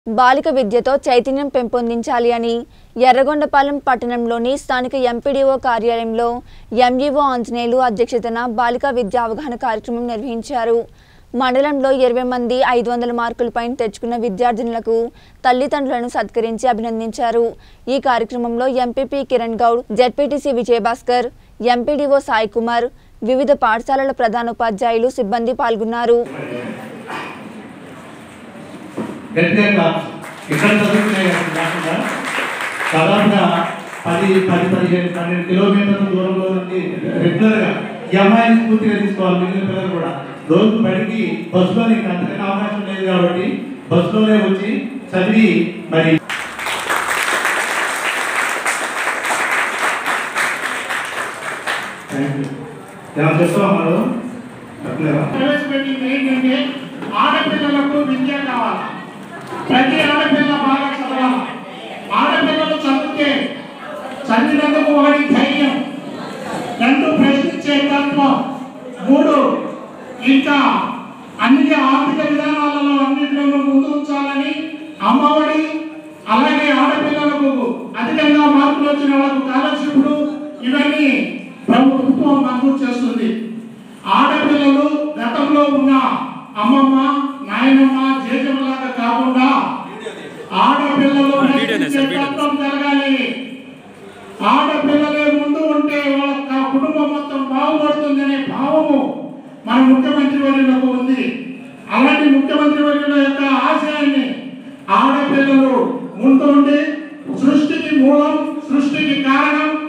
బాలిక విద్యతో చైతన్యం పెంపొందించాలి అని ఎర్రగొండపాలెం పట్టణంలోని స్థానిక ఎంపీడీఓ కార్యాలయంలో ఎంఈఓ ఆంజనేయులు అధ్యక్షతన బాలికా విద్యా అవగాహన కార్యక్రమం నిర్వహించారు మండలంలో ఇరవై మంది ఐదు వందల మార్కుల పైన తెచ్చుకున్న విద్యార్థినులకు తల్లిదండ్రులను సత్కరించి అభినందించారు ఈ కార్యక్రమంలో MPP Kiran Goud ZPTC Vijayabhaskar MPDO Sai Kumar వివిధ పాఠశాలల ప్రధానోపాధ్యాయులు సిబ్బంది పాల్గొన్నారు గట్టిగా క్లాప్స్. ఇక్కడ చదువుకునే కాకుండా దాదాపుగా పది పది పదిహేను పన్నెండు కిలోమీటర్ల దూరంలో నుండి రెగ్యులర్గా ఈ అమ్మాయిని స్ఫూర్తిగా తీసుకోవాలి మిగిలిన పిల్లలు కూడా రోజు బడికి బస్సులో నీకు అంతకన్నా అవకాశం లేదు కాబట్టి బస్సులోనే వచ్చి చదివి మరి థ్యాంక్ యూ ఏమైనా చెప్తావా మనం చెప్పలేవా ప్రవేశపెట్టింది ఏంటంటే ఆడపిల్లలకు విద్య కావాలి ప్రతి ఆడపిల్ల బాగా చదవాలి ఆడపిల్లలు చదివితే చదివినందుకు వాడి ధైర్యం రెండు ప్రశ్నించే తత్వం మూడు ఇంకా అన్ని ఆర్థిక విధానాలలో అన్నింటిలోనూ ముందు ఉంచాలని అమ్మఒడి అలాగే ఆడపిల్లలకు అధికంగా మార్కులు వచ్చిన వాళ్ళకు స్కాలర్షిప్లు ఇవన్నీ ప్రభుత్వం మంజూరు చేస్తుంది ఆడపిల్లలు గతంలో ఉన్న అమ్మమ్మ నాయనమ్మ జేజమ్మలాగా కాకుండా ఆడపిల్లలు ప్రశ్నించే తత్వం జరగాలి ఆడపిల్లలే ముందు ఉంటే వాళ్ళ క- కుటుంబం మొత్తం బాగుపడుతుందనే భావము మన ముఖ్యమంత్రి వర్యులకు ఉంది అలాంటి ముఖ్యమంత్రి వర్యుల యొక్క ఆశయాన్ని ఆడపిల్లలు ముందు ఉండి సృష్టికి మూలం సృష్టికి కారణం